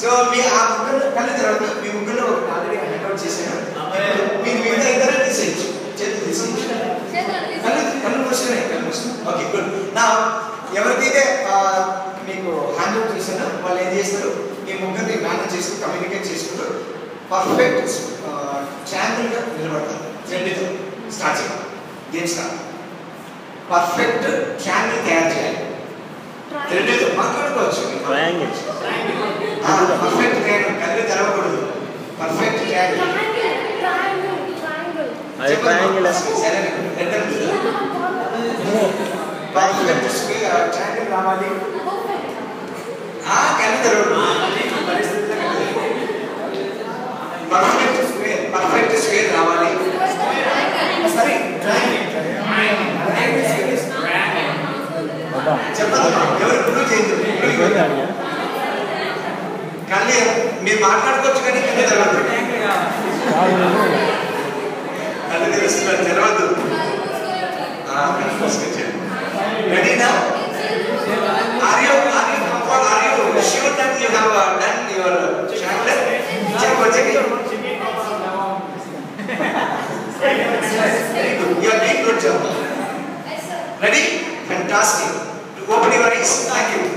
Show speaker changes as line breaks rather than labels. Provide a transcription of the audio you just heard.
so మీ ఆ ముగ్గురు కళ్ళు తర్వాత మీ ముగ్గురు ఒకటి ఆల్రెడీ హ్యాండ్అవుట్ చేశాను మీరు మిగతా ఇద్దరే తీసేయచ్చు చేతులు తీసేయచ్చు కళ్ళు కళ్ళు మూసుకున్నాయి కళ్ళు మూసుకున్నాయి ఓకే గుడ్ నా ఎవరికైతే ఆ, మీకు హ్యాండ్అవుట్ చేశానో వాళ్ళు ఏం చేస్తారు ఈ ముగ్గురిని మేనేజ్ చేస్తూ కమ్యూనికేట్ చేసుకుంటూ పర్ఫెక్ట్ ఛానల్గా నిలబడతారు రెండుతో స్టార్ట్ చేయాలి గేమ్ స్టార్ట్ పర్ఫెక్ట్ ఛానల్ తయారు చేయాలి రెండుతో మాట్లాడుకోవచ్చు
ట్రయాంగిల్
పర్ఫెక్ట్ ట్రయాంగిల్ కళ్ళు తెరవకూడదు పర్ఫెక్ట్ ట్రయాంగిల్
అది ట్రయాంగిల్
సరే పర్ఫెక్ట్ ట్రయాంగిల్ రావాలి ఆ కళ్ళు తెరవడు పర్ఫెక్ట్ స్క్వేర్ పర్ఫెక్ట్ స్క్వేర్ రావాలి సరే ట్రయాంగిల్ చెప్పదు ఎవరు ప్రూవ్ చేయదు కళ్ళు మీరు మాట్లాడుకోవచ్చు కానీ కళ్ళు తెరవద్దు కళ్ళు తెరుస్తున్నారు తెరవద్దు రెడీనా are you are you comfort are you sure that you have done your chapter check వచ్చేది very good you are doing good job ready fantastic open your eyes thank you